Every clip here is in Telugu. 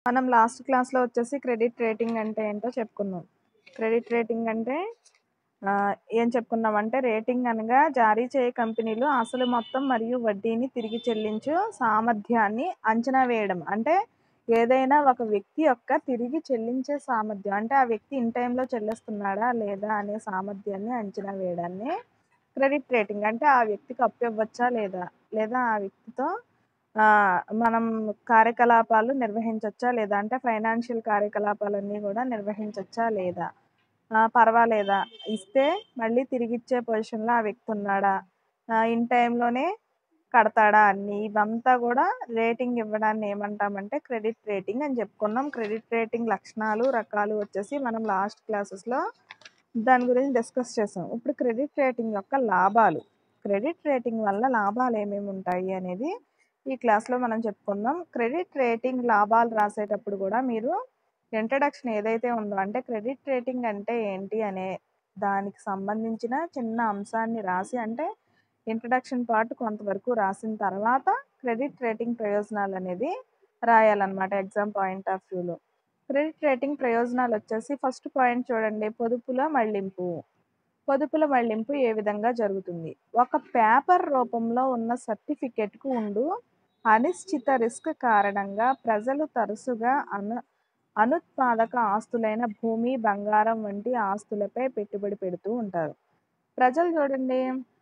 మనం లాస్ట్ క్లాస్లో వచ్చేసి క్రెడిట్ రేటింగ్ అంటే ఏంటో చెప్పుకున్నాం క్రెడిట్ రేటింగ్ అంటే ఆ, ఏం చెప్పుకున్నామంటే రేటింగ్ అనగా జారీ చేయ కంపెనీలు అసలు మొత్తం మరియు వడ్డీని తిరిగి చెల్లించు సామర్థ్యాన్ని అంచనా వేయడం అంటే ఏదైనా ఒక వ్యక్తి యొక్క తిరిగి చెల్లించే సామర్థ్యం అంటే ఆ వ్యక్తి ఇన్ టైంలో చెల్లిస్తున్నాడా లేదా అనే సామర్థ్యాన్ని అంచనా వేయడాన్ని క్రెడిట్ రేటింగ్ అంటే ఆ వ్యక్తికి అప్పు ఇవ్వచ్చా లేదా లేదా ఆ వ్యక్తితో ఆ, మనం కార్యకలాపాలు నిర్వహించవచ్చా లేదా అంటే ఫైనాన్షియల్ కార్యకలాపాలన్నీ కూడా నిర్వహించవచ్చా లేదా ఆ, పర్వాలేదా ఇస్తే మళ్ళీ తిరిగి ఇచ్చే పొజిషన్లో ఆ వ్యక్తి ఉన్నాడా ఆ, ఇన్ టైంలోనే కడతాడా అన్ని ఇవంతా కూడా రేటింగ్ ఇవ్వడాన్ని ఏమంటామంటే క్రెడిట్ రేటింగ్ అని చెప్పుకున్నాం క్రెడిట్ రేటింగ్ లక్షణాలు రకాలు వచ్చేసి మనం లాస్ట్ క్లాసెస్లో దాని గురించి డిస్కస్ చేసాం ఇప్పుడు క్రెడిట్ రేటింగ్ యొక్క లాభాలు క్రెడిట్ రేటింగ్ వల్ల లాభాలు ఏమేమి ఉంటాయి అనేది ఈ క్లాస్లో మనం చెప్పుకుందాం క్రెడిట్ రేటింగ్ లాభాలు రాసేటప్పుడు కూడా మీరు ఇంట్రడక్షన్ ఏదైతే ఉందో అంటే క్రెడిట్ రేటింగ్ అంటే ఏంటి అనే దానికి సంబంధించిన చిన్న అంశాన్ని రాసి అంటే ఇంట్రడక్షన్ పార్ట్ కొంతవరకు రాసిన తర్వాత క్రెడిట్ రేటింగ్ ప్రయోజనాలు అనేది రాయాలన్నమాట ఎగ్జామ్ పాయింట్ ఆఫ్ వ్యూలో క్రెడిట్ రేటింగ్ ప్రయోజనాలు వచ్చేసి ఫస్ట్ పాయింట్ చూడండి పొదుపుల మళ్లింపు పొదుపుల మళ్లింపు ఏ విధంగా జరుగుతుంది ఒక పేపర్ రూపంలో ఉన్న సర్టిఫికెట్కు ఉండు అనిశ్చిత రిస్క్ కారణంగా ప్రజలు తరచుగా అను అనుత్పాదక ఆస్తులైన భూమి బంగారం వంటి ఆస్తులపై పెట్టుబడి పెడుతూ ఉంటారు ప్రజలు చూడండి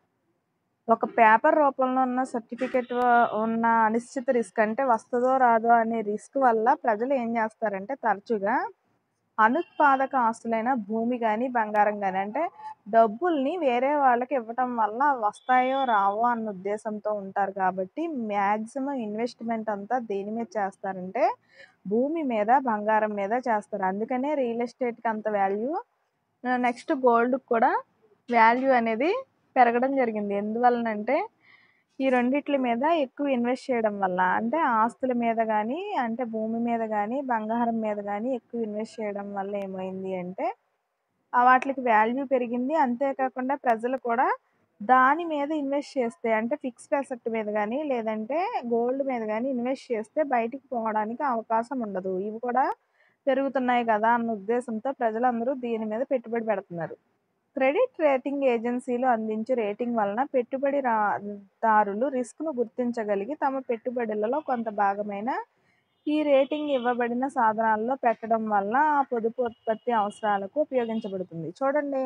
ఒక పేపర్ రూపంలో ఉన్న సర్టిఫికెట్ ఉన్న అనిశ్చిత రిస్క్ అంటే వస్తుందో రాదో అనే రిస్క్ వల్ల ప్రజలు ఏం చేస్తారంటే తరచుగా అనుత్పాదక ఆస్తులైన భూమి కానీ బంగారం కానీ అంటే డబ్బుల్ని వేరే వాళ్ళకి ఇవ్వటం వల్ల వస్తాయో రావో అన్న ఉద్దేశంతో ఉంటారు కాబట్టి మ్యాక్సిమం ఇన్వెస్ట్మెంట్ అంతా దేని మీద చేస్తారంటే భూమి మీద బంగారం మీద చేస్తారు అందుకనే రియల్ ఎస్టేట్కి అంత వాల్యూ నెక్స్ట్ గోల్డ్కి కూడా వాల్యూ అనేది పెరగడం జరిగింది ఎందువలనంటే ఈ రెండిట్ల మీద ఎక్కువ ఇన్వెస్ట్ చేయడం వల్ల అంటే ఆస్తుల మీద కానీ అంటే భూమి మీద కానీ బంగారం మీద కానీ ఎక్కువ ఇన్వెస్ట్ చేయడం వల్ల ఏమైంది అంటే ఆ వాటికి వాల్యూ పెరిగింది అంతేకాకుండా ప్రజలు కూడా దాని మీద ఇన్వెస్ట్ చేస్తే అంటే ఫిక్స్డ్ అసెట్ మీద కానీ లేదంటే గోల్డ్ మీద కానీ ఇన్వెస్ట్ చేస్తే బయటికి పోవడానికి అవకాశం ఉండదు ఇవి కూడా పెరుగుతున్నాయి కదా అన్న ఉద్దేశంతో ప్రజలందరూ దీని మీద పెట్టుబడి పెడుతున్నారు క్రెడిట్ రేటింగ్ ఏజెన్సీలు అందించే రేటింగ్ వలన పెట్టుబడి రా- దారులు రిస్క్ను గుర్తించగలిగి తమ పెట్టుబడులలో కొంత భాగమైన ఈ రేటింగ్ ఇవ్వబడిన సాధనాల్లో పెట్టడం వల్ల ఆ పొదుపు ఉత్పత్తి అవసరాలకు ఉపయోగించబడుతుంది చూడండి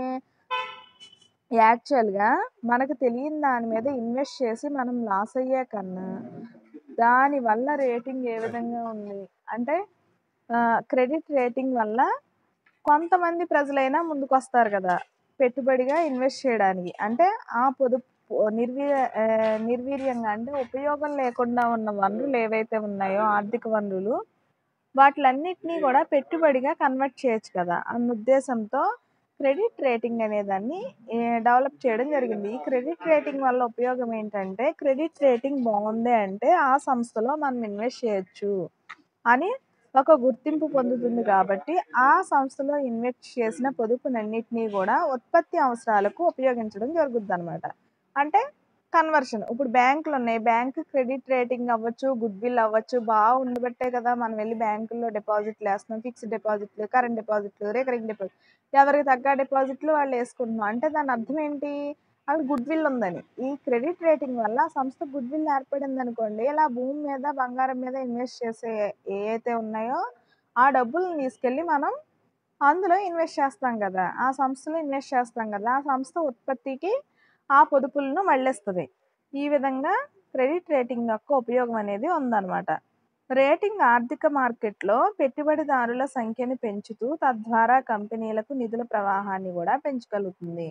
యాక్చువల్గా మనకు తెలియని దాని మీద ఇన్వెస్ట్ చేసి మనం లాస్ అయ్యే కన్నా దానివల్ల రేటింగ్ ఏ విధంగా ఉంది అంటే క్రెడిట్ రేటింగ్ వల్ల కొంతమంది ప్రజలైనా ముందుకు వస్తారు కదా పెట్టుబడిగా ఇన్వెస్ట్ చేయడానికి అంటే ఆ పొదుపు నిర్వీర్య ఆ, నిర్వీర్యంగా అంటే ఉపయోగం లేకుండా ఉన్న వనరులు ఏవైతే ఉన్నాయో ఆర్థిక వనరులు వాటిలన్నిటినీ కూడా పెట్టుబడిగా కన్వర్ట్ చేయొచ్చు కదా అన్న ఉద్దేశంతో క్రెడిట్ రేటింగ్ అనేదాన్ని డెవలప్ చేయడం జరిగింది ఈ క్రెడిట్ రేటింగ్ వల్ల ఉపయోగం ఏంటంటే క్రెడిట్ రేటింగ్ బాగుంది అంటే ఆ సంస్థలో మనం ఇన్వెస్ట్ చేయొచ్చు అని ఒక గుర్తింపు పొందుతుంది కాబట్టి ఆ సంస్థలో ఇన్వెస్ట్ చేసిన పొదుపునన్నిటినీ కూడా ఉత్పత్తి అవసరాలకు ఉపయోగించడం జరుగుద్ది అనమాట అంటే కన్వర్షన్ ఇప్పుడు బ్యాంకులు ఉన్నాయి బ్యాంక్ క్రెడిట్ రేటింగ్ అవ్వచ్చు గుడ్ విల్ అవ్వచ్చు బాగా ఉండబట్టే కదా మనం వెళ్ళి బ్యాంకుల్లో డిపాజిట్లు వేస్తున్నాం ఫిక్స్డ్ డిపాజిట్లు కరెంట్ డిపాజిట్లు రికరింగ్ డిపాజిట్ ఎవరికి తగ్గ డిపాజిట్లు వాళ్ళు వేసుకుంటున్నాం అంటే దాని అర్థం ఏంటి అవి గుడ్ విల్ ఉందని ఈ క్రెడిట్ రేటింగ్ వల్ల ఆ సంస్థ గుడ్ విల్ ఏర్పడింది అనుకోండి ఇలా భూమి మీద బంగారం మీద ఇన్వెస్ట్ చేసే ఏ అయితే ఉన్నాయో ఆ డబ్బులను తీసుకెళ్ళి మనం అందులో ఇన్వెస్ట్ చేస్తాం కదా ఆ సంస్థలో ఇన్వెస్ట్ చేస్తాం కదా ఆ సంస్థ ఉత్పత్తికి ఆ పొదుపులను మళ్ళిస్తుంది ఈ విధంగా క్రెడిట్ రేటింగ్ యొక్క ఉపయోగం అనేది ఉందన్నమాట రేటింగ్ ఆర్థిక మార్కెట్లో పెట్టుబడిదారుల సంఖ్యను పెంచుతూ తద్వారా కంపెనీలకు నిధుల ప్రవాహాన్ని కూడా పెంచగలుగుతుంది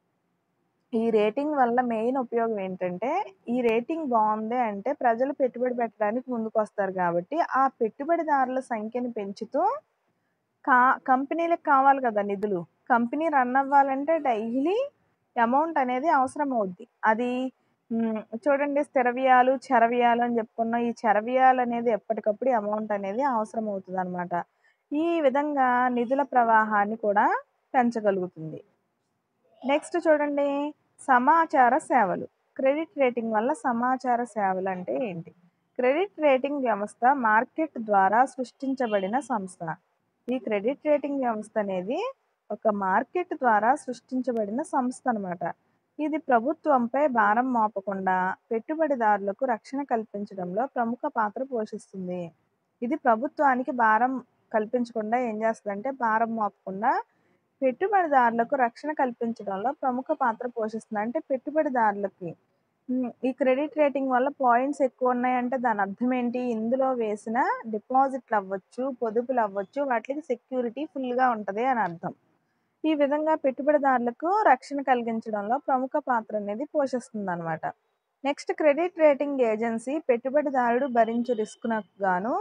ఈ రేటింగ్ వల్ల మెయిన్ ఉపయోగం ఏంటంటే ఈ రేటింగ్ బాగుంది అంటే ప్రజలు పెట్టుబడి పెట్టడానికి ముందుకు వస్తారు కాబట్టి ఆ పెట్టుబడిదారుల సంఖ్యను పెంచుతూ కా కంపెనీలకు కావాలి కదా నిధులు కంపెనీ రన్ అవ్వాలంటే డైలీ అమౌంట్ అనేది అవసరం అవుద్ది అది మ్, చూడండి స్థిర వ్యయాలు చర వ్యయాలు అని చెప్పుకున్నాం ఈ చర వ్యయాలు అనేది ఎప్పటికప్పుడు అమౌంట్ అనేది అవసరం అవుతుంది అనమాట ఈ విధంగా నిధుల ప్రవాహాన్ని కూడా పెంచగలుగుతుంది నెక్స్ట్ చూడండి సమాచార సేవలు క్రెడిట్ రేటింగ్ వల్ల సమాచార సేవలు అంటే ఏంటి క్రెడిట్ రేటింగ్ వ్యవస్థ మార్కెట్ ద్వారా సృష్టించబడిన సంస్థ ఈ క్రెడిట్ రేటింగ్ వ్యవస్థ అనేది ఒక మార్కెట్ ద్వారా సృష్టించబడిన సంస్థ అనమాట ఇది ప్రభుత్వంపై భారం మోపకుండా పెట్టుబడిదారులకు రక్షణ కల్పించడంలో ప్రముఖ పాత్ర పోషిస్తుంది ఇది ప్రభుత్వానికి భారం కల్పించకుండా ఏం చేస్తుందంటే భారం మోపకుండా పెట్టుబడిదారులకు రక్షణ కల్పించడంలో ప్రముఖ పాత్ర పోషిస్తుంది అంటే పెట్టుబడిదారులకి ఉమ్, ఈ క్రెడిట్ రేటింగ్ వల్ల పాయింట్స్ ఎక్కువ ఉన్నాయంటే దాని అర్థం ఏంటి ఇందులో వేసిన డిపాజిట్లు అవ్వచ్చు పొదుపులు అవ్వచ్చు వాటికి సెక్యూరిటీ ఫుల్గా ఉంటుంది అని అర్థం ఈ విధంగా పెట్టుబడిదారులకు రక్షణ కలిగించడంలో ప్రముఖ పాత్ర అనేది పోషిస్తుంది అనమాట నెక్స్ట్ క్రెడిట్ రేటింగ్ ఏజెన్సీ పెట్టుబడిదారుడు భరించు రిస్క్నకు గాను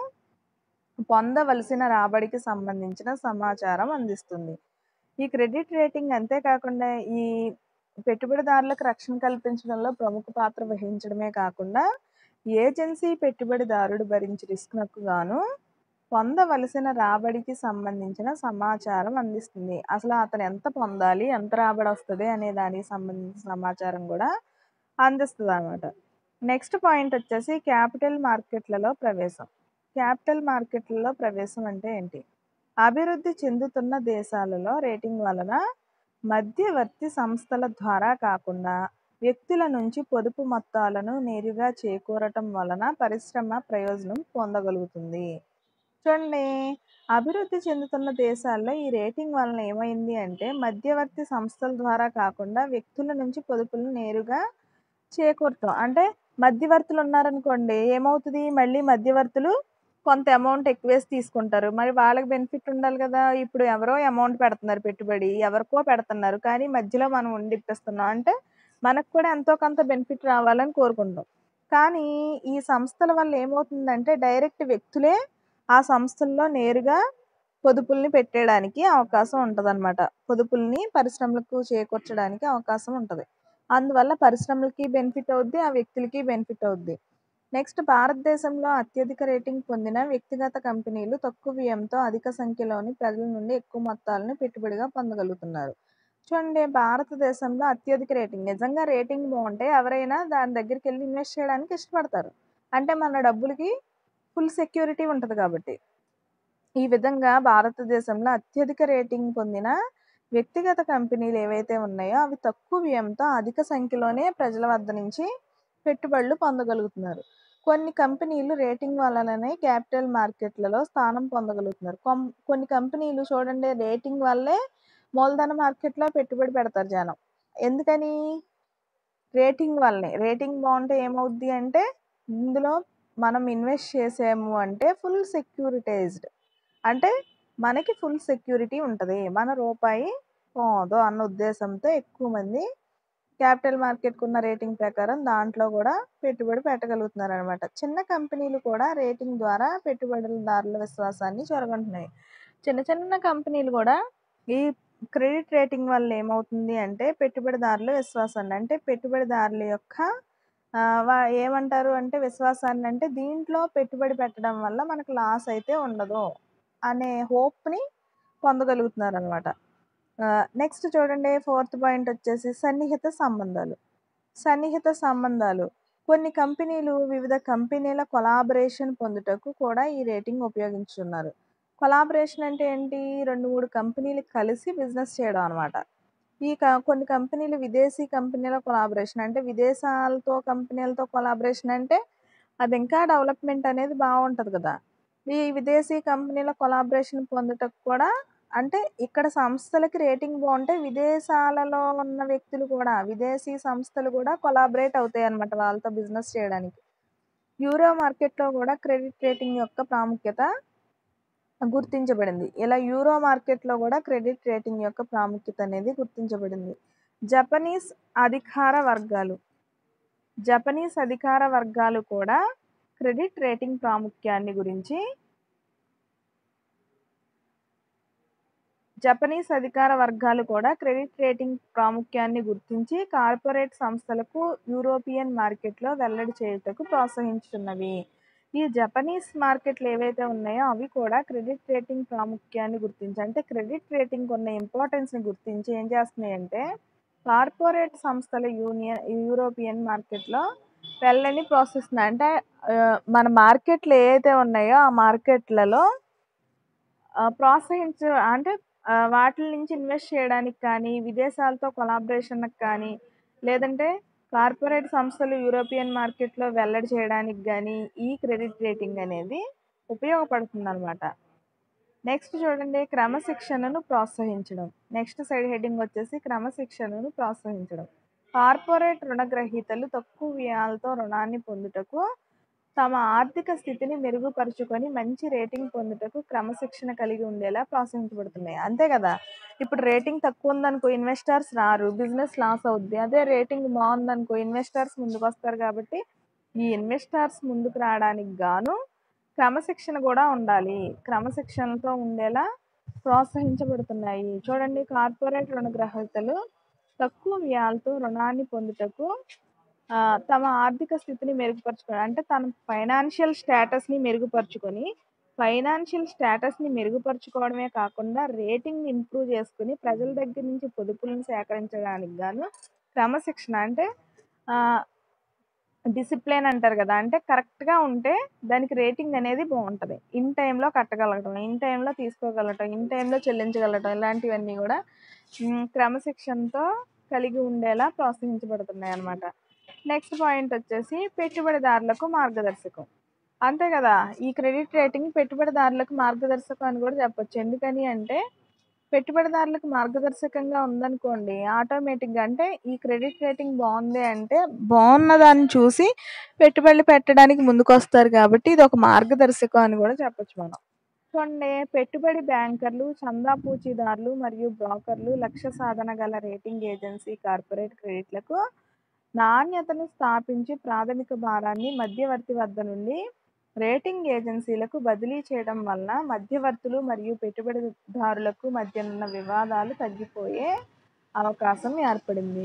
పొందవలసిన రాబడికి సంబంధించిన సమాచారం అందిస్తుంది ఈ క్రెడిట్ రేటింగ్ అంతేకాకుండా ఈ పెట్టుబడిదారులకు రక్షణ కల్పించడంలో ప్రముఖ పాత్ర వహించడమే కాకుండా ఏజెన్సీ పెట్టుబడిదారుడు భరించే రిస్క్నకు గాను పొందవలసిన రాబడికి సంబంధించిన సమాచారం అందిస్తుంది అసలు అతను ఎంత పొందాలి ఎంత రాబడి వస్తుంది అనే దానికి సంబంధించిన సమాచారం కూడా అందిస్తుంది అనమాట నెక్స్ట్ పాయింట్ వచ్చేసి క్యాపిటల్ మార్కెట్లలో ప్రవేశం క్యాపిటల్ మార్కెట్లలో ప్రవేశం అంటే ఏంటి అభివృద్ధి చెందుతున్న దేశాలలో రేటింగ్ వలన మధ్యవర్తి సంస్థల ద్వారా కాకుండా వ్యక్తుల నుంచి పొదుపు మొత్తాలను నేరుగా చేకూరటం వలన పరిశ్రమ ప్రయోజనం పొందగలుగుతుంది చూడండి అభివృద్ధి చెందుతున్న దేశాల్లో ఈ రేటింగ్ వలన ఏమైంది అంటే మధ్యవర్తి సంస్థల ద్వారా కాకుండా వ్యక్తుల నుంచి పొదుపులను నేరుగా చేకూరటం అంటే మధ్యవర్తులు ఉన్నారనుకోండి ఏమవుతుంది మళ్ళీ మధ్యవర్తులు కొంత అమౌంట్ ఎక్కువేసి తీసుకుంటారు మరి వాళ్ళకి బెనిఫిట్ ఉండాలి కదా ఇప్పుడు ఎవరో అమౌంట్ పెడుతున్నారు పెట్టుబడి ఎవరికో పెడుతున్నారు కానీ మధ్యలో మనం ఉండి ఇప్పిస్తున్నాం అంటే మనకు కూడా ఎంతో కొంత బెనిఫిట్ రావాలని కోరుకుంటాం కానీ ఈ సంస్థల వల్ల ఏమవుతుందంటే డైరెక్ట్ వ్యక్తులే ఆ సంస్థల్లో నేరుగా పొదుపుల్ని పెట్టేయడానికి అవకాశం ఉంటుంది పొదుపుల్ని పరిశ్రమలకు చేకూర్చడానికి అవకాశం ఉంటుంది అందువల్ల పరిశ్రమలకి బెనిఫిట్ అవుద్ది ఆ వ్యక్తులకి బెనిఫిట్ అవుద్ది నెక్స్ట్ భారతదేశంలో అత్యధిక రేటింగ్ పొందిన వ్యక్తిగత కంపెనీలు తక్కువ వ్యయంతో అధిక సంఖ్యలోని ప్రజల నుండి ఎక్కువ మొత్తాలను పెట్టుబడిగా పొందగలుగుతున్నారు చూడండి భారతదేశంలో అత్యధిక రేటింగ్ నిజంగా రేటింగ్ బాగుంటే ఎవరైనా దాని దగ్గరికి వెళ్ళి ఇన్వెస్ట్ చేయడానికి ఇష్టపడతారు అంటే మన డబ్బులకి ఫుల్ సెక్యూరిటీ ఉంటుంది కాబట్టి ఈ విధంగా భారతదేశంలో అత్యధిక రేటింగ్ పొందిన వ్యక్తిగత కంపెనీలు ఏవైతే ఉన్నాయో అవి తక్కువ వ్యయంతో అధిక సంఖ్యలోనే ప్రజల వద్ద నుంచి పెట్టుబడులు పొందగలుగుతున్నారు కొన్ని కంపెనీలు రేటింగ్ వల్లనే క్యాపిటల్ మార్కెట్లలో స్థానం పొందగలుగుతున్నారు కొం- కొన్ని కంపెనీలు చూడండి రేటింగ్ వల్లే మూలధన మార్కెట్లో పెట్టుబడి పెడతారు జనం ఎందుకని రేటింగ్ వల్లనే రేటింగ్ బాగుంటే ఏమవుద్ది అంటే ఇందులో మనం ఇన్వెస్ట్ చేసాము అంటే ఫుల్ సెక్యూరిటైజ్డ్ అంటే మనకి ఫుల్ సెక్యూరిటీ ఉంటుంది మన రూపాయి పోదు అన్న ఉద్దేశంతో ఎక్కువ మంది క్యాపిటల్ మార్కెట్కి ఉన్న రేటింగ్ ప్రకారం దాంట్లో కూడా పెట్టుబడి పెట్టగలుగుతున్నారు అనమాట చిన్న కంపెనీలు కూడా రేటింగ్ ద్వారా పెట్టుబడిదారుల విశ్వాసాన్ని చొరగొంటున్నాయి చిన్న చిన్న కంపెనీలు కూడా ఈ క్రెడిట్ రేటింగ్ వల్ల ఏమవుతుంది అంటే పెట్టుబడిదారుల విశ్వాసాన్ని అంటే పెట్టుబడిదారుల యొక్క ఆ, వా- ఏమంటారు అంటే విశ్వాసాన్ని అంటే దీంట్లో పెట్టుబడి పెట్టడం వల్ల మనకు లాస్ అయితే ఉండదు అనే హోప్ని పొందగలుగుతున్నారు అనమాట నెక్స్ట్ చూడండి ఫోర్త్ పాయింట్ వచ్చేసి సన్నిహిత సంబంధాలు సన్నిహిత సంబంధాలు కొన్ని కంపెనీలు వివిధ కంపెనీల కొలాబరేషన్ పొందుటకు కూడా ఈ రేటింగ్ ఉపయోగించుతున్నారు కొలాబరేషన్ అంటే ఏంటి రెండు మూడు కంపెనీలు కలిసి బిజినెస్ చేయడం అనమాట ఈ క- కొన్ని కంపెనీలు విదేశీ కంపెనీల కొలాబరేషన్ అంటే విదేశాలతో కంపెనీలతో కొలాబరేషన్ అంటే అది ఇంకా డెవలప్మెంట్ అనేది బాగుంటుంది కదా ఈ విదేశీ కంపెనీల కొలాబరేషన్ పొందుటకు కూడా అంటే ఇక్కడ సంస్థలకి రేటింగ్ బాగుంటే విదేశాలలో ఉన్న వ్యక్తులు కూడా విదేశీ సంస్థలు కూడా కొలాబరేట్ అవుతాయి అన్నమాట వాళ్ళతో బిజినెస్ చేయడానికి యూరో మార్కెట్లో కూడా క్రెడిట్ రేటింగ్ యొక్క ప్రాముఖ్యత గుర్తించబడింది ఇలా యూరో మార్కెట్లో కూడా క్రెడిట్ రేటింగ్ యొక్క ప్రాముఖ్యత అనేది గుర్తించబడింది జపనీస్ అధికార వర్గాలు జపనీస్ అధికార వర్గాలు కూడా క్రెడిట్ రేటింగ్ ప్రాముఖ్యాన్ని గురించి జపనీస్ అధికార వర్గాలు కూడా క్రెడిట్ రేటింగ్ ప్రాముఖ్యాన్ని గుర్తించి కార్పొరేట్ సంస్థలకు యూరోపియన్ మార్కెట్లో వెల్లడి చేయుటకు ప్రోత్సహించుతున్నవి ఈ జపనీస్ మార్కెట్లు ఏవైతే ఉన్నాయో అవి కూడా క్రెడిట్ రేటింగ్ ప్రాముఖ్యాన్ని గుర్తించి అంటే క్రెడిట్ రేటింగ్ ఉన్న ఇంపార్టెన్స్ని గుర్తించి ఏం చేస్తున్నాయి అంటే కార్పొరేట్ సంస్థల యూనియన్ యూరోపియన్ మార్కెట్లో వెళ్ళని ప్రోత్సహిస్తుంది అంటే ఆ, మన మార్కెట్లు ఏవైతే ఉన్నాయో ఆ మార్కెట్లలో ఆ, ప్రోత్సహించ అంటే ఆ, వాటి నుంచి ఇన్వెస్ట్ చేయడానికి కానీ విదేశాలతో కొలాబరేషన్కి కానీ లేదంటే కార్పొరేట్ సంస్థలు యూరోపియన్ మార్కెట్లో వెల్లడి చేయడానికి కానీ ఈ క్రెడిట్ రేటింగ్ అనేది ఉపయోగపడుతుంది అనమాట నెక్స్ట్ చూడండి క్రమశిక్షణను ప్రోత్సహించడం నెక్స్ట్ సైడ్ హెడ్డింగ్ వచ్చేసి క్రమశిక్షణను ప్రోత్సహించడం కార్పొరేట్ రుణగ్రహీతలు తక్కువ వ్యయాలతో రుణాన్ని పొందుటకు తమ ఆర్థిక స్థితిని మెరుగుపరుచుకొని మంచి రేటింగ్ పొందుటకు క్రమశిక్షణ కలిగి ఉండేలా ప్రోత్సహించబడుతున్నాయి అంతే కదా ఇప్పుడు రేటింగ్ తక్కువ ఉందనుకో ఇన్వెస్టర్స్ రారు బిజినెస్ లాస్ అవుద్ది అదే రేటింగ్ బాగుందనుకో ఇన్వెస్టర్స్ ముందుకు వస్తారు కాబట్టి ఈ ఇన్వెస్టర్స్ ముందుకు రావడానికి గాను క్రమశిక్షణ కూడా ఉండాలి క్రమశిక్షణతో ఉండేలా ప్రోత్సహించబడుతున్నాయి చూడండి కార్పొరేట్ రుణగ్రహీతలు తక్కువ వ్యయాలతో రుణాన్ని పొందుటకు ఆ, తమ ఆర్థిక స్థితిని మెరుగుపరచుకొని అంటే తన ఫైనాన్షియల్ స్టేటస్ని మెరుగుపరుచుకొని ఫైనాన్షియల్ స్టేటస్ని మెరుగుపరుచుకోవడమే కాకుండా రేటింగ్ ఇంప్రూవ్ చేసుకుని ప్రజల దగ్గర నుంచి పొదుపులను సేకరించడానికి గాను క్రమశిక్షణ అంటే డిసిప్లిన్ అంటారు కదా అంటే కరెక్ట్గా ఉంటే దానికి రేటింగ్ అనేది బాగుంటుంది ఇన్ టైంలో కట్టగలగటం ఇన్ టైంలో తీసుకోగలగటం ఇన్ టైంలో చెల్లించగలగటం ఇలాంటివన్నీ కూడా మ్, క్రమశిక్షణతో కలిగి ఉండేలా ప్రోత్సహించబడుతున్నాయి అన్నమాట నెక్స్ట్ పాయింట్ వచ్చేసి పెట్టుబడిదారులకు మార్గదర్శకం అంతే కదా ఈ క్రెడిట్ రేటింగ్ పెట్టుబడిదారులకు మార్గదర్శకం అని కూడా చెప్పొచ్చు ఎందుకని అంటే పెట్టుబడిదారులకు మార్గదర్శకంగా ఉందనుకోండి ఆటోమేటిక్గా అంటే ఈ క్రెడిట్ రేటింగ్ బాగుంది అంటే బాగున్న దాన్ని చూసి పెట్టుబడులు పెట్టడానికి ముందుకు వస్తారు కాబట్టి ఇది ఒక మార్గదర్శకం అని కూడా చెప్పొచ్చు మనం చూడండి పెట్టుబడి బ్యాంకర్లు చందా పూచీదారులు మరియు బ్రోకర్లు లక్ష్య సాధన గల రేటింగ్ ఏజెన్సీ కార్పొరేట్ క్రెడిట్లకు నాణ్యతను స్థాపించి ప్రాథమిక భారాన్ని మధ్యవర్తి వద్ద నుండి రేటింగ్ ఏజెన్సీలకు బదిలీ చేయడం వలన మధ్యవర్తులు మరియు పెట్టుబడిదారులకు మధ్య ఉన్న వివాదాలు తగ్గిపోయే అవకాశం ఏర్పడింది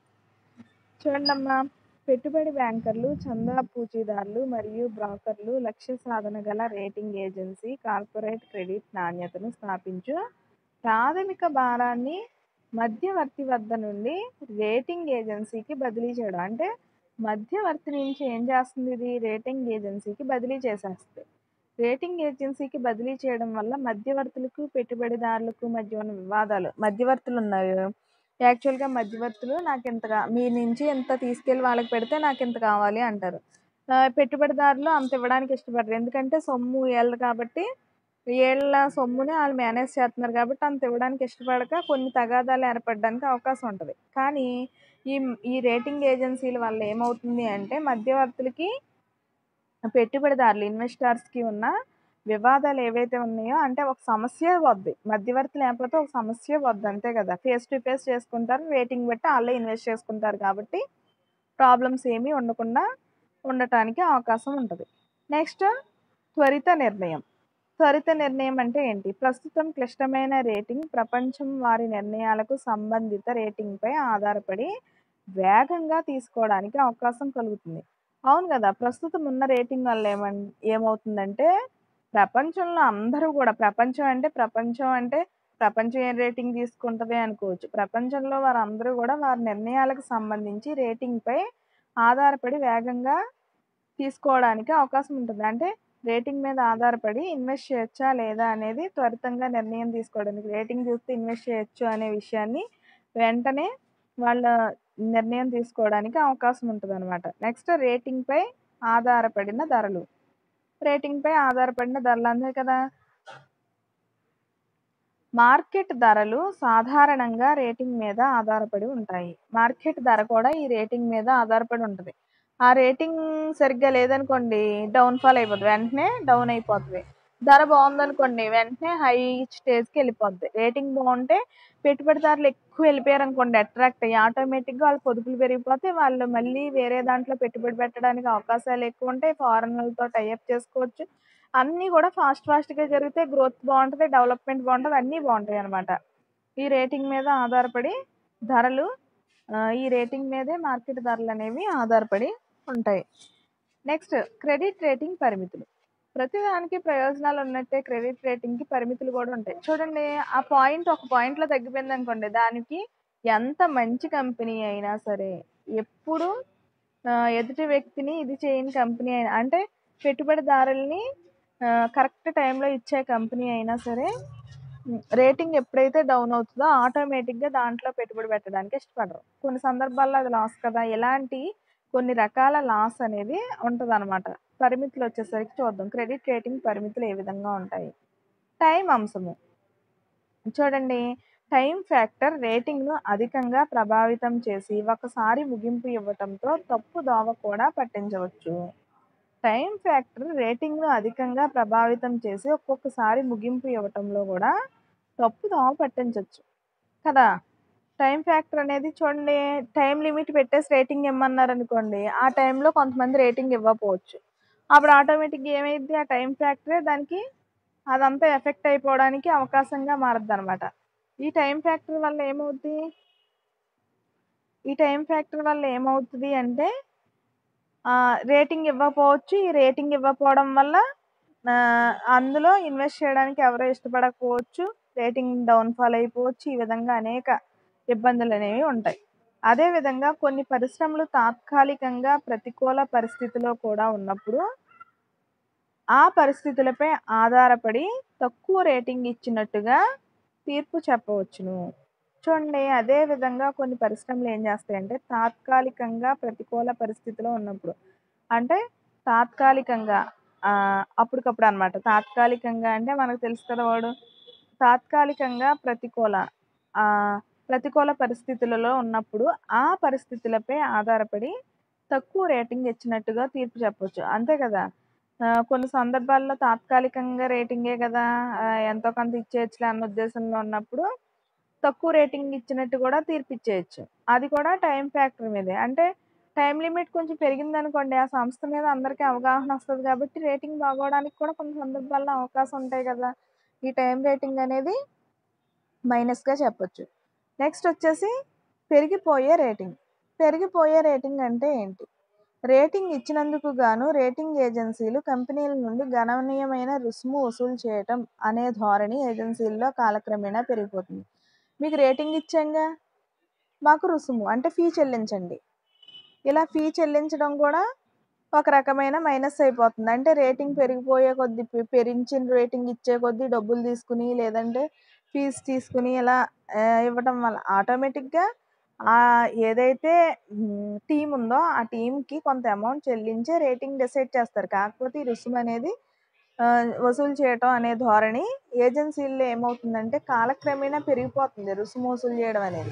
చూడండమ్మా పెట్టుబడి బ్యాంకర్లు చందా పూచీదారులు మరియు బ్రోకర్లు లక్ష్య సాధన గల రేటింగ్ ఏజెన్సీ కార్పొరేట్ క్రెడిట్ నాణ్యతను స్థాపించు ప్రాథమిక భారాన్ని మధ్యవర్తి వద్ద నుండి రేటింగ్ ఏజెన్సీకి బదిలీ చేయడం అంటే మధ్యవర్తి నుంచి ఏం చేస్తుంది ఇది రేటింగ్ ఏజెన్సీకి బదిలీ చేసేస్తుంది రేటింగ్ ఏజెన్సీకి బదిలీ చేయడం వల్ల మధ్యవర్తులకు పెట్టుబడిదారులకు మధ్య ఉన్న వివాదాలు మధ్యవర్తులు ఉన్నారు యాక్చువల్గా మధ్యవర్తులు నాకు ఇంతగా మీ నుంచి ఎంత తీసుకెళ్ళి వాళ్ళకి పెడితే నాకు ఇంత కావాలి అంటారు ఆ, పెట్టుబడిదారులు అంత ఇవ్వడానికి ఇష్టపడరు ఎందుకంటే సొమ్ము ఏళ్ళు కాబట్టి ఏళ్ళ సొమ్ముని వాళ్ళు మేనేజ్ చేస్తున్నారు కాబట్టి అంత ఇవ్వడానికి ఇష్టపడక కొన్ని తగాదాలు ఏర్పడడానికి అవకాశం ఉంటుంది కానీ ఈ ఈ రేటింగ్ ఏజెన్సీల వల్ల ఏమవుతుంది అంటే మధ్యవర్తులకి పెట్టుబడిదారులు ఇన్వెస్టర్స్కి ఉన్న వివాదాలు ఏవైతే ఉన్నాయో అంటే ఒక సమస్య వద్ది మధ్యవర్తి లేకపోతే ఒక సమస్య వద్దు అంతే కదా ఫేస్ టు ఫేస్ చేసుకుంటారు రేటింగ్ బట్టి వాళ్ళే ఇన్వెస్ట్ చేసుకుంటారు కాబట్టి ప్రాబ్లమ్స్ ఏమీ ఉండకుండా ఉండటానికి అవకాశం ఉంటుంది నెక్స్ట్ త్వరిత నిర్ణయం త్వరిత నిర్ణయం అంటే ఏంటి ప్రస్తుతం క్లిష్టమైన రేటింగ్ ప్రపంచం వారి నిర్ణయాలకు సంబంధిత రేటింగ్పై ఆధారపడి వేగంగా తీసుకోవడానికి అవకాశం కలుగుతుంది అవును కదా ప్రస్తుతం ఉన్న రేటింగ్ వల్ల ఏమన్ ఏమవుతుందంటే ప్రపంచంలో అందరూ కూడా ప్రపంచం అంటే ప్రపంచం అంటే ప్రపంచం ఏ రేటింగ్ తీసుకుంటుంది అనుకోవచ్చు ప్రపంచంలో వారందరూ కూడా వారి నిర్ణయాలకు సంబంధించి రేటింగ్పై ఆధారపడి వేగంగా తీసుకోవడానికి అవకాశం ఉంటుంది అంటే రేటింగ్ మీద ఆధారపడి ఇన్వెస్ట్ చేయొచ్చా లేదా అనేది త్వరితంగా నిర్ణయం తీసుకోవడానికి రేటింగ్ చూస్తే ఇన్వెస్ట్ చేయొచ్చు అనే విషయాన్ని వెంటనే వాళ్ళ నిర్ణయం తీసుకోవడానికి అవకాశం ఉంటుంది అనమాట నెక్స్ట్ రేటింగ్పై ఆధారపడిన ధరలు రేటింగ్పై ఆధారపడిన ధరలు అంతే కదా మార్కెట్ ధరలు సాధారణంగా రేటింగ్ మీద ఆధారపడి ఉంటాయి మార్కెట్ ధర కూడా ఈ రేటింగ్ మీద ఆధారపడి ఉంటుంది ఆ రేటింగ్ సరిగ్గా లేదనుకోండి డౌన్ ఫాల్ అయిపోతుంది వెంటనే డౌన్ అయిపోతుంది ధర బాగుందనుకోండి వెంటనే హై స్టేజ్కి వెళ్ళిపోద్ది రేటింగ్ బాగుంటే పెట్టుబడిదారులు ఎక్కువ వెళ్ళిపోయారు అనుకోండి అట్రాక్ట్ అయ్యి ఆటోమేటిక్గా వాళ్ళ పొదుపులు పెరిగిపోతే వాళ్ళు మళ్ళీ వేరే దాంట్లో పెట్టుబడి పెట్టడానికి అవకాశాలు ఎక్కువ ఉంటాయి ఫారెన్లతో టైఅప్ చేసుకోవచ్చు అన్నీ కూడా ఫాస్ట్ ఫాస్ట్గా జరిగితే గ్రోత్ బాగుంటుంది డెవలప్మెంట్ బాగుంటుంది అన్నీ బాగుంటాయి అనమాట ఈ రేటింగ్ మీద ఆధారపడి ధరలు ఆ, ఈ రేటింగ్ మీదే మార్కెట్ ధరలు అనేవి ఆధారపడి ఉంటాయి నెక్స్ట్ క్రెడిట్ రేటింగ్ పరిమితులు ప్రతిదానికి ప్రయోజనాలు ఉన్నట్టే క్రెడిట్ రేటింగ్కి పరిమితులు కూడా ఉంటాయి చూడండి ఆ పాయింట్ ఒక పాయింట్లో తగ్గిపోయింది అనుకోండి దానికి ఎంత మంచి కంపెనీ అయినా సరే ఎప్పుడు ఆ, ఎదుటి వ్యక్తిని ఇది చేయని కంపెనీ అయినా అంటే పెట్టుబడిదారుల్ని కరెక్ట్ టైంలో ఇచ్చే కంపెనీ అయినా సరే రేటింగ్ ఎప్పుడైతే డౌన్ అవుతుందో ఆటోమేటిక్గా దాంట్లో పెట్టుబడి పెట్టడానికి ఇష్టపడరు కొన్ని సందర్భాల్లో అది లాస్ కదా ఎలాంటి కొన్ని రకాల లాస్ అనేది ఉంటుంది అనమాట పరిమితులు వచ్చేసరికి చూద్దాం క్రెడిట్ రేటింగ్ పరిమితులు ఏ విధంగా ఉంటాయి టైం అంశము చూడండి టైం ఫ్యాక్టర్ రేటింగ్ను అధికంగా ప్రభావితం చేసి ఒకసారి ముగింపు ఇవ్వటంతో తప్పు దోవ కూడా పట్టించవచ్చు టైం ఫ్యాక్టర్ రేటింగ్ను అధికంగా ప్రభావితం చేసి ఒక్కొక్కసారి ముగింపు ఇవ్వటంలో కూడా తప్పు దోవ పట్టించవచ్చు కదా టైం ఫ్యాక్టర్ అనేది చూడండి టైం లిమిట్ పెట్టేసి రేటింగ్ ఇమ్మన్నారు అనుకోండి ఆ టైంలో కొంతమంది రేటింగ్ ఇవ్వకపోవచ్చు అప్పుడు ఆటోమేటిక్గా ఏమైంది ఆ టైం ఫ్యాక్టరే దానికి అదంతా ఎఫెక్ట్ అయిపోవడానికి అవకాశంగా మారద్దు అనమాట ఈ టైం ఫ్యాక్టర్ వల్ల ఏమవుద్ది ఈ టైం ఫ్యాక్టర్ వల్ల ఏమవుతుంది అంటే రేటింగ్ ఇవ్వకపోవచ్చు ఈ రేటింగ్ ఇవ్వకపోవడం వల్ల ఆ, అందులో ఇన్వెస్ట్ చేయడానికి ఎవరో ఇష్టపడకపోవచ్చు రేటింగ్ డౌన్ఫాల్ అయిపోవచ్చు ఈ విధంగా అనేక ఇబ్బందులు అనేవి ఉంటాయి అదేవిధంగా కొన్ని పరిశ్రమలు తాత్కాలికంగా ప్రతికూల పరిస్థితిలో కూడా ఉన్నప్పుడు ఆ పరిస్థితులపై ఆధారపడి తక్కువ రేటింగ్ ఇచ్చినట్టుగా తీర్పు చెప్పవచ్చును చూడండి అదే విధంగా కొన్ని పరిశ్రమలు ఏం చేస్తాయంటే తాత్కాలికంగా ప్రతికూల పరిస్థితిలో ఉన్నప్పుడు అంటే తాత్కాలికంగా ఆ, అప్పటికప్పుడు అనమాట తాత్కాలికంగా అంటే మనకు తెలుసు కదా వాడు తాత్కాలికంగా ప్రతికూల ఆ, ప్రతికూల పరిస్థితులలో ఉన్నప్పుడు ఆ పరిస్థితులపై ఆధారపడి తక్కువ రేటింగ్ ఇచ్చినట్టుగా తీర్పు చెప్పొచ్చు అంతే కదా ఆ, కొన్ని సందర్భాల్లో తాత్కాలికంగా రేటింగే కదా ఆ, ఎంతో కొంత ఇచ్చేయచ్చులే అన్న ఉద్దేశంలో ఉన్నప్పుడు తక్కువ రేటింగ్ ఇచ్చినట్టు కూడా తీర్పు ఇచ్చేయచ్చు అది కూడా టైం ఫ్యాక్టర్ మీదే అంటే టైం లిమిట్ కొంచెం పెరిగింది అనుకోండి ఆ సంస్థ మీద అందరికీ అవగాహన వస్తుంది కాబట్టి రేటింగ్ బాగోవడానికి కూడా కొన్ని సందర్భాల్లో అవకాశం ఉంటాయి కదా ఈ టైం రేటింగ్ అనేది మైనస్గా చెప్పొచ్చు నెక్స్ట్ వచ్చేసి పెరిగిపోయే రేటింగ్ పెరిగిపోయే రేటింగ్ అంటే ఏంటి రేటింగ్ ఇచ్చినందుకు గాను రేటింగ్ ఏజెన్సీలు కంపెనీల నుండి గణనీయమైన రుసుము వసూలు చేయటం అనే ధోరణి ఏజెన్సీల్లో కాలక్రమేణా పెరిగిపోతుంది మీకు రేటింగ్ ఇచ్చాంగా మాకు రుసుము అంటే ఫీ చెల్లించండి ఇలా ఫీ చెల్లించడం కూడా ఒక రకమైన మైనస్ అయిపోతుంది అంటే రేటింగ్ పెరిగిపోయే కొద్ది పె- పెరించిన రేటింగ్ ఇచ్చే కొద్దీ డబ్బులు తీసుకుని లేదంటే ఫీజు తీసుకుని ఇలా ఆ, ఇవ్వడం వల్ల ఆటోమేటిక్గా ఆ ఏదైతే టీం ఉందో ఆ టీంకి కొంత అమౌంట్ చెల్లించే రేటింగ్ డిసైడ్ చేస్తారు కాకపోతే ఈ రుసుము అనేది ఆ, వసూలు చేయటం అనే ధోరణి ఏజెన్సీల్లో ఏమవుతుందంటే కాలక్రమేణా పెరిగిపోతుంది రుసుము వసూలు చేయడం అనేది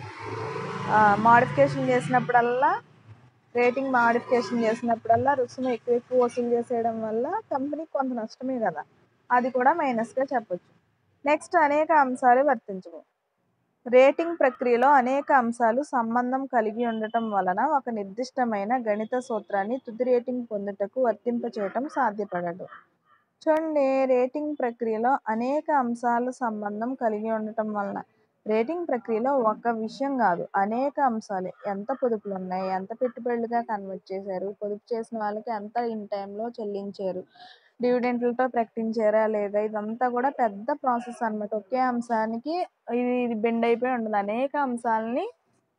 మాడిఫికేషన్ చేసినప్పుడల్లా రేటింగ్ మాడిఫికేషన్ చేసినప్పుడల్లా రుసుము ఎక్కువ ఎక్కువ వసూలు చేసేయడం వల్ల కంపెనీకి కొంత నష్టమే కదా అది కూడా మైనస్గా చెప్పొచ్చు నెక్స్ట్ అనేక అంశాలు వర్తించవు రేటింగ్ ప్రక్రియలో అనేక అంశాలు సంబంధం కలిగి ఉండటం వలన ఒక నిర్దిష్టమైన గణిత సూత్రాన్ని తుది రేటింగ్ పొందుటకు వర్తింపచేయటం సాధ్యపడదు చూడండి రేటింగ్ ప్రక్రియలో అనేక అంశాలు సంబంధం కలిగి ఉండటం వలన రేటింగ్ ప్రక్రియలో ఒక విషయం కాదు అనేక అంశాలు ఎంత పొదుపులు ఉన్నాయి ఎంత పెట్టుబడులుగా కన్వర్ట్ చేశారు పొదుపు చేసిన వాళ్ళకి ఎంత ఇన్ టైంలో చెల్లించారు డివిడెంట్లతో ప్రకటించారా లేదా ఇదంతా కూడా పెద్ద ప్రాసెస్ అన్నమాట ఒకే అంశానికి ఇది ఇది బెండ్ అయిపోయి ఉండదు అనేక అంశాలని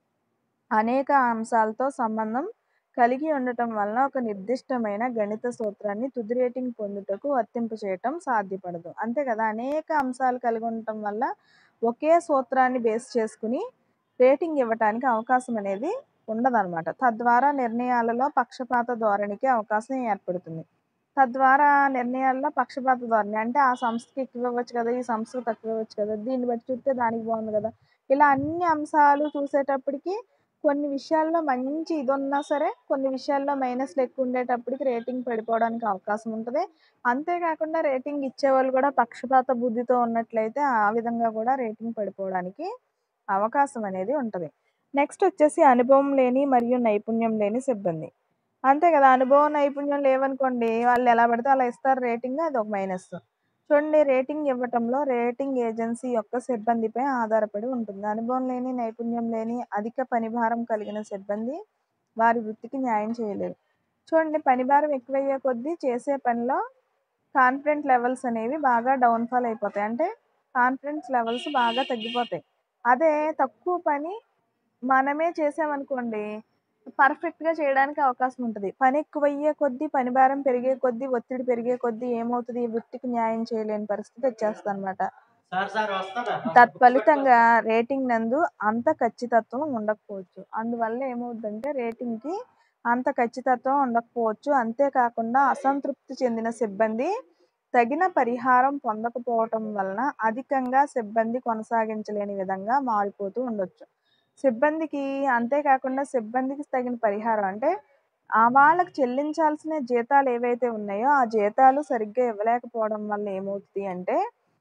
అనేక అంశాలతో సంబంధం కలిగి ఉండటం వలన ఒక నిర్దిష్టమైన గణిత సూత్రాన్ని తుది రేటింగ్ పొందుటకు వర్తింపచేయటం సాధ్యపడదు అంతే కదా అనేక అంశాలు కలిగి ఉండటం వల్ల ఒకే సూత్రాన్ని బేస్ చేసుకుని రేటింగ్ ఇవ్వటానికి అవకాశం అనేది ఉండదన్నమాట తద్వారా నిర్ణయాలలో పక్షపాత ధోరణికి అవకాశం ఏర్పడుతుంది తద్వారా నిర్ణయాల్లో పక్షపాత ధోరణి అంటే ఆ సంస్థకి ఎక్కువ ఇవ్వచ్చు కదా ఈ సంస్థకి తక్కువ ఇవ్వచ్చు కదా దీన్ని బట్టి చూస్తే దానికి బాగుంది కదా ఇలా అన్ని అంశాలు చూసేటప్పటికి కొన్ని విషయాల్లో మంచి ఇది ఉన్నా సరే కొన్ని విషయాల్లో మైనస్లు ఎక్కువ ఉండేటప్పటికి రేటింగ్ పడిపోవడానికి అవకాశం ఉంటుంది అంతేకాకుండా రేటింగ్ ఇచ్చేవాళ్ళు కూడా పక్షపాత బుద్ధితో ఉన్నట్లయితే ఆ విధంగా కూడా రేటింగ్ పడిపోవడానికి అవకాశం అనేది ఉంటుంది నెక్స్ట్ వచ్చేసి అనుభవం లేని మరియు నైపుణ్యం లేని సిబ్బంది అంతే కదా అనుభవం నైపుణ్యం లేవనుకోండి వాళ్ళు ఎలా పడితే అలా ఇస్తారు రేటింగ్ అది ఒక మైనస్ చూడండి రేటింగ్ ఇవ్వటంలో రేటింగ్ ఏజెన్సీ యొక్క సిబ్బందిపై ఆధారపడి ఉంటుంది అనుభవం లేని నైపుణ్యం లేని అధిక పనిభారం కలిగిన సిబ్బంది వారి వృత్తికి న్యాయం చేయలేరు చూడండి పనిభారం ఎక్కువయ్యే కొద్దీ చేసే పనిలో కాన్ఫిడెంట్ లెవెల్స్ అనేవి బాగా డౌన్ఫాల్ అయిపోతాయి అంటే కాన్ఫిడెన్స్ లెవెల్స్ బాగా తగ్గిపోతాయి అదే తక్కువ పని మనమే చేసామనుకోండి పర్ఫెక్ట్‌గా చేయడానికి అవకాశం ఉంటది. పని ఎక్కువయ్యే కొద్దీ, పని భారం పెరిగే కొద్దీ, ఒత్తిడి పెరిగే కొద్దీ ఏమవుతది వృత్తికి న్యాయం చేయలేని పరిస్థితి వచ్చేస్తదనమాట. సార్ సార్ వస్తారా తత్ఫలితంగా రేటింగ్ నందు అంత ఖచ్చితత్వం ఉండకపోవచ్చు. అందువల్ల ఏమవుద్దంటే రేటింగ్‌కి అంత ఖచ్చితత్వం ఉండకపోవచ్చు. అంతేకాకుండా అసంతృప్తి చెందిన సిబ్బంది తగిన పరిహారం పొందకపోవటం వలన అధికంగా సిబ్బంది కొనసాగించలేని విధంగా మారిపోతూ ఉండొచ్చు. సిబ్బందికి అంతేకాకుండా సిబ్బందికి తగిన పరిహారం అంటే ఆ వాళ్ళకి చెల్లించాల్సిన జీతాలు ఏవైతే ఉన్నాయో, ఆ జీతాలు సరిగ్గా ఇవ్వలేకపోవడం వల్ల ఏమవుతది అంటే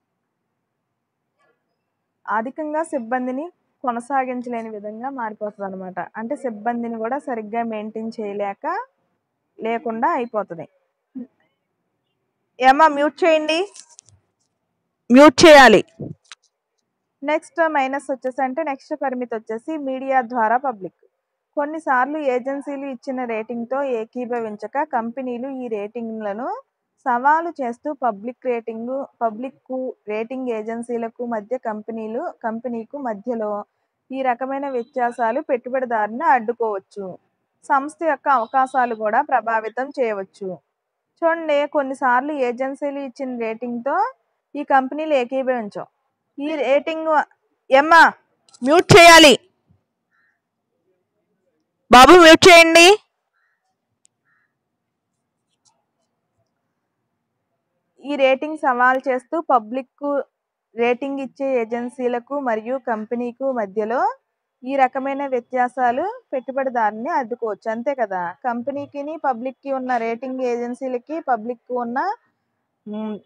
అధికంగా సిబ్బందిని కొనసాగించలేని విధంగా మారిపోతదనమాట. అంటే సిబ్బందిని గూడా సరిగ్గా మెయింటైన్ చేయలేక లేకుండా అయిపోతది. ఏమ్మా మ్యూట్ చేయండి. మ్యూట్ చేయాలి. నెక్స్ట్ మైనస్ వచ్చేసి అంటే నెక్స్ట్ పరిమితి వచ్చేసి మీడియా ద్వారా పబ్లిక్. కొన్నిసార్లు ఏజెన్సీలు ఇచ్చిన రేటింగ్‌తో ఏకీభవించక కంపెనీలు ఈ రేటింగ్‌లను సవాలు చేస్తూ పబ్లిక్ రేటింగు పబ్లిక్కు, రేటింగ్ ఏజెన్సీలకు మధ్య కంపెనీలు కంపెనీకు మధ్యలో ఈ రకమైన వ్యత్యాసాలు పెట్టుబడిదారుని అడ్డుకోవచ్చు. సంస్థ యొక్క అవకాశాలు గూడా ప్రభావితం చేయవచ్చు. చూడండి కొన్నిసార్లు ఏజెన్సీలు ఇచ్చిన రేటింగ్‌తో ఈ కంపెనీలు ఏకీభవించవు. ఈ రేటింగు ఏమ్మా మ్యూట్ చేయాలి. బాబు మ్యూట్ చేయండి. ఈ రేటింగ్ సవాల్ చేస్తూ పబ్లిక్కు, రేటింగ్ ఇచ్చే ఏజెన్సీలకు మరియు కంపెనీకు మధ్యలో ఈ రకమైన వ్యత్యాసాలు పెట్టుబడిదారుని అడ్డుకోవచ్చు. అంతే కదా! కంపెనీకిని, పబ్లిక్‌కి ఉన్న రేటింగ్ ఏజెన్సీలకి, పబ్లిక్‌కి ఉన్న హ్మ్.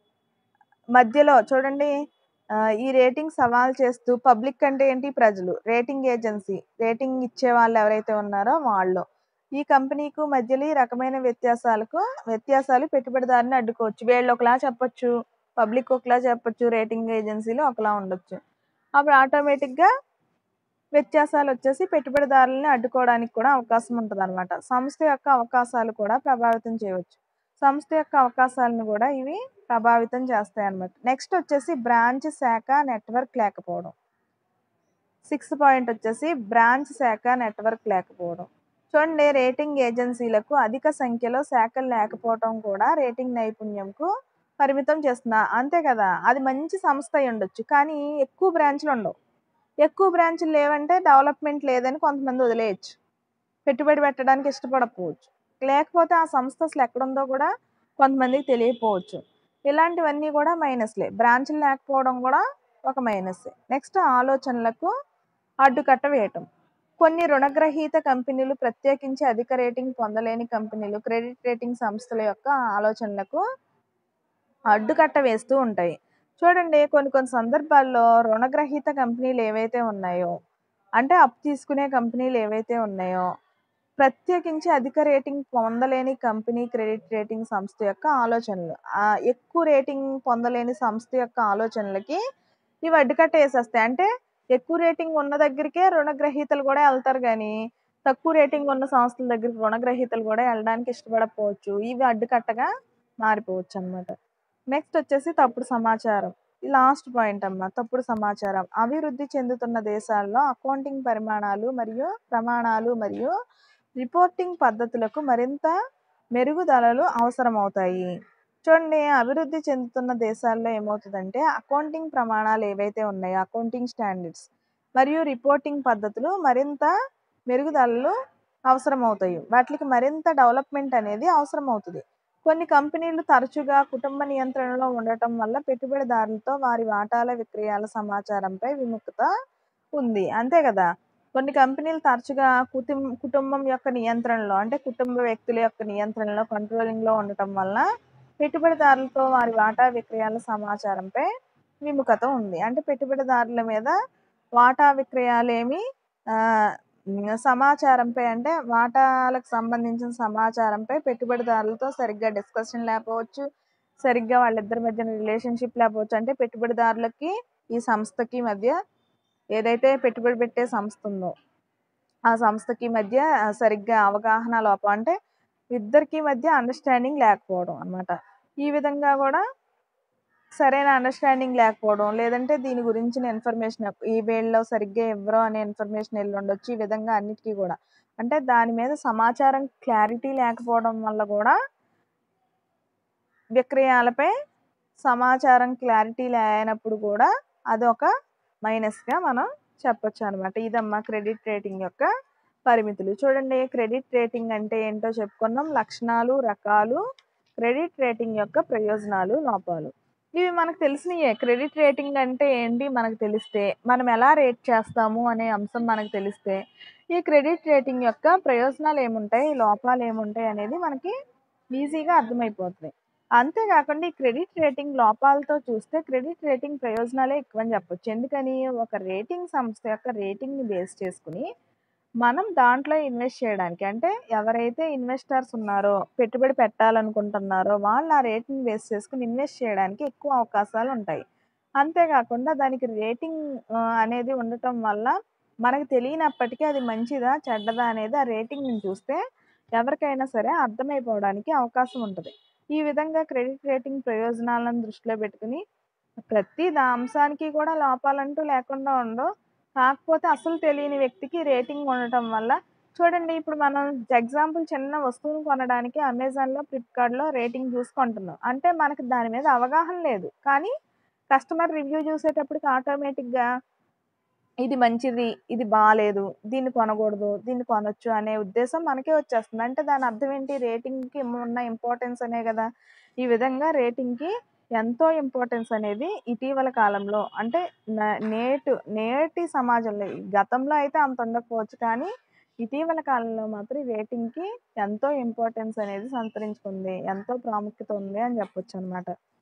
మధ్యలో చూడండి ఆహ్, ఈ రేటింగ్ సవాల్ చేస్తూ పబ్లిక్ అంటే ఏంటి? ప్రజలు. రేటింగ్ ఏజెన్సీ రేటింగ్ ఇచ్చేవాళ్ళు ఎవరైతే ఉన్నారో వాళ్ళు. ఈ కంపెనీకు మధ్యలో ఈ రకమైన వ్యత్యాసాలకు వ్యత్యాసాలు పెట్టుబడిదారుని అడ్డుకోవచ్చు. వీళ్ళు ఒకలా చెప్పొచ్చు. పబ్లిక్ ఒకలా చెప్పొచ్చు. రేటింగ్ ఏజెన్సీలు ఒకలా ఉండొచ్చు. అప్పుడు ఆటోమేటిక్‌గా వ్యత్యాసాలొచ్చేసి పెట్టుబడిదారులని అడ్డుకోవడానికి కూడా అవకాశం ఉంటదనమాట. సంస్థ యొక్క అవకాశాలు కూడా ప్రభావితం చేయవచ్చు. సంస్థ యొక్క అవకాశాలను గూడా ఇవి ప్రభావితం చేస్తాయన్నమాట. నెక్స్ట్ వచ్చేసి బ్రాంచ్, శాఖ, నెట్‌వర్క్ లేకపోవడం. సిక్స్త్ పాయింట్ వచ్చేసి బ్రాంచ్, శాఖ, నెట్‌వర్క్ లేకపోవడం. చూడండి రేటింగ్ ఏజెన్సీలకు అధిక సంఖ్యలో శాఖలు లేకపోవటం కూడా రేటింగ్ నైపుణ్యంకు పరిమితం చేస్తుంది. అంతే కదా! అది మంచి సంస్థ అయ్యుండొచ్చు. కానీ ఎక్కువ బ్రాంచ్‌లు ఉండవు. ఎక్కువ బ్రాంచ్‌లు లేవంటే డెవలప్‌మెంట్ లేదని కొంతమంది వదిలేయొచ్చు. పెట్టుబడి పెట్టడానికి ఇష్టపడకపోవచ్చు. లేకపోతే ఆ సంస్థ అసలు ఎక్కడుందో కూడా కొంతమందికి తెలియకపోవచ్చు. ఇలాంటివన్నీ కూడా మైనస్‌లే. బ్రాంచ్‌లు లేకపోవడం కూడా ఒక మైనస్సే. నెక్స్ట్ ఆలోచనలకు అడ్డుకట్ట వేయటం. కొన్ని రుణగ్రహీత కంపెనీలు ప్రత్యేకించి అధిక రేటింగ్ పొందలేని కంపెనీలు క్రెడిట్ రేటింగ్ సంస్థల యొక్క ఆలోచనలకు అడ్డుకట్ట వేస్తూ ఉంటాయి. చూడండి కొన్ని కొన్ని సందర్భాల్లో రుణగ్రహీత కంపెనీలు ఏవైతే ఉన్నాయో, అంటే అప్పు తీసుకునే కంపెనీలు ఏవైతే ఉన్నాయో, ప్రత్యేకించి అధిక రేటింగ్ పొందలేని కంపెనీ క్రెడిట్ రేటింగ్ సంస్థ యొక్క ఆలోచనలు. ఆహ్, ఎక్కువ రేటింగ్ పొందలేని సంస్థ యొక్క ఆలోచనలకి ఇవి అడ్డుకట్ట ఏసేస్తాయి. అంటే ఎక్కువ రేటింగ్ ఉన్న దగ్గరికే రుణగ్రహీతలు కూడా ఎళ్తారు గానీ, తక్కువ రేటింగ్ ఉన్న సంస్థల దగ్గరికి రుణగ్రహీతలు కూడా ఎళ్ళడానికి ఇష్టపడకపోవచ్చు. ఇవి అడ్డుకట్టగా మారిపోవచ్చనమాట. నెక్స్ట్ వచ్చేసి తప్పుడు సమాచారం. ఈ లాస్ట్ పాయింట్ అమ్మా తప్పుడు సమాచారం. అభివృద్ధి చెందుతున్న దేశాల్లో అకౌంటింగ్ పరిమాణాలు మరియు ప్రమాణాలు మరియు రిపోర్టింగ్ పద్ధతులకు మరింత మెరుగుదలలు అవసరమవుతాయి. చూడండి అభివృద్ధి చెందుతున్న దేశాల్లో ఏమవుతదంటే అకౌంటింగ్ ప్రమాణాలు ఏవైతే ఉన్నాయో అకౌంటింగ్ స్టాండర్డ్స్ మరియు రిపోర్టింగ్ పద్ధతులు మరింత మెరుగుదలలు అవసరమవుతాయి. వాటిలికి మరింత డెవలప్‌మెంట్ అనేది అవసరమవుతది. కొన్ని కంపెనీలు తరచుగా కుటుంబ నియంత్రణలో ఉండటం వల్ల పెట్టుబడిదారులతో వారి వాటాల విక్రయాల సమాచారంపై విముఖత ఉంది. అంతే కదా! కొన్ని కంపెనీలు తరచుగా కుటుం కుటుంబం యొక్క నియంత్రణలో అంటే కుటుంబ వ్యక్తుల యొక్క నియంత్రణలో కంట్రోలింగ్‌లో ఉండటం వలన పెట్టుబడిదారులతో వారి వాటా విక్రయాల సమాచారంపై విముఖత ఉంది. అంటే పెట్టుబడిదారుల మీద వాటా విక్రయాలేమి ఆహ్, హ్మ్. సమాచారంపై అంటే వాటాలకు సంబంధించిన సమాచారంపై పెట్టుబడిదారులతో సరిగ్గా డిస్కషన్ లేకపోవచ్చు. సరిగ్గా వాళ్ళిద్దరి మధ్యన రిలేషన్‌షిప్ లేకపోవచ్చు. అంటే పెట్టుబడిదారులకి, ఈ సంస్థకి మధ్య ఏదైతే పెట్టుబడి పెట్టే సంస్థ ఉందో, ఆ సంస్థకి మధ్య సరిగ్గా అవగాహన లోపం అంటే ఇద్దరికీ మధ్య అండర్‌స్టాండింగ్ లేకపోవడం అన్నమాట. ఈ విధంగా గూడా సరైన అండర్‌స్టాండింగ్ లేకపోవడం, లేదంటే దీని గురించిన ఇన్ఫర్మేషన్ ఈ వీళ్ళు సరిగ్గా ఇవ్వరు అనే ఇన్ఫర్మేషన్ ఎళ్ళుండొచ్చు. ఈ విధంగా అన్నిటికి గూడా. అంటే దాని మీద సమాచారం క్లారిటీ లేకపోవడం వల్ల కూడా విక్రయాలపై సమాచారం క్లారిటీ లేనప్పుడు కూడా అదొక మైనస్గా మనం చెప్పొచ్చు అనమాట ఇదమ్మా క్రెడిట్ రేటింగ్ యొక్క పరిమితులు చూడండి క్రెడిట్ రేటింగ్ అంటే ఏంటో చెప్పుకున్నాం లక్షణాలు రకాలు క్రెడిట్ రేటింగ్ యొక్క ప్రయోజనాలు లోపాలు ఇవి మనకు తెలిసినయే క్రెడిట్ రేటింగ్ అంటే ఏంటి మనకు తెలిస్తే మనం ఎలా రేట్ చేస్తాము అనే అంశం మనకు తెలిస్తే ఈ క్రెడిట్ రేటింగ్ యొక్క ప్రయోజనాలు ఏముంటాయి లోపాలు ఏముంటాయి అనేది మనకి ఈజీగా అర్థమైపోతుంది అంతేకాకుండా ఈ క్రెడిట్ రేటింగ్ లోపాలతో చూస్తే క్రెడిట్ రేటింగ్ ప్రయోజనాలే ఎక్కువ అని చెప్పొచ్చు ఎందుకని ఒక రేటింగ్ సంస్థ యొక్క రేటింగ్ని బేస్ చేసుకుని మనం దాంట్లో ఇన్వెస్ట్ చేయడానికి అంటే ఎవరైతే ఇన్వెస్టర్స్ ఉన్నారో పెట్టుబడి పెట్టాలనుకుంటున్నారో వాళ్ళు ఆ రేటింగ్ బేస్ చేసుకుని ఇన్వెస్ట్ చేయడానికి ఎక్కువ అవకాశాలు ఉంటాయి అంతేకాకుండా దానికి రేటింగ్ అనేది ఉండటం వల్ల మనకు తెలియనప్పటికీ అది మంచిదా చెడ్డదా అనేది ఆ రేటింగ్ని చూస్తే ఎవరికైనా సరే అర్థమైపోవడానికి అవకాశం ఉంటుంది ఈ విధంగా క్రెడిట్ రేటింగ్ ప్రయోజనాలను దృష్టిలో పెట్టుకుని ప్రతి దా అంశానికి కూడా లోపాలంటూ లేకుండా ఉండవు కాకపోతే అసలు తెలియని వ్యక్తికి రేటింగ్ ఉండటం వల్ల చూడండి ఇప్పుడు మనం ఎగ్జాంపుల్ చిన్న వస్తువును కొనడానికి అమెజాన్లో ఫ్లిప్కార్ట్లో రేటింగ్ చూసుకుంటున్నాం అంటే మనకి దాని మీద అవగాహన లేదు కానీ కస్టమర్ రివ్యూ చూసేటప్పటికి ఆటోమేటిక్గా ఇది మంచిది ఇది బాగాలేదు దీన్ని కొనకూడదు దీన్ని కొనొచ్చు అనే ఉద్దేశం మనకే వచ్చేస్తుంది అంటే దాని అర్థం ఏంటి రేటింగ్కి ఉన్న ఇంపార్టెన్స్ అనే కదా ఈ విధంగా రేటింగ్కి ఎంతో ఇంపార్టెన్స్ అనేది ఇటీవల కాలంలో అంటే నేటు నేటి సమాజంలో గతంలో అయితే అంత ఉండకపోవచ్చు కానీ ఇటీవల కాలంలో మాత్రం రేటింగ్కి ఎంతో ఇంపార్టెన్స్ అనేది సంతరించుకుంది ఎంతో ప్రాముఖ్యత ఉంది అని చెప్పొచ్చు అనమాట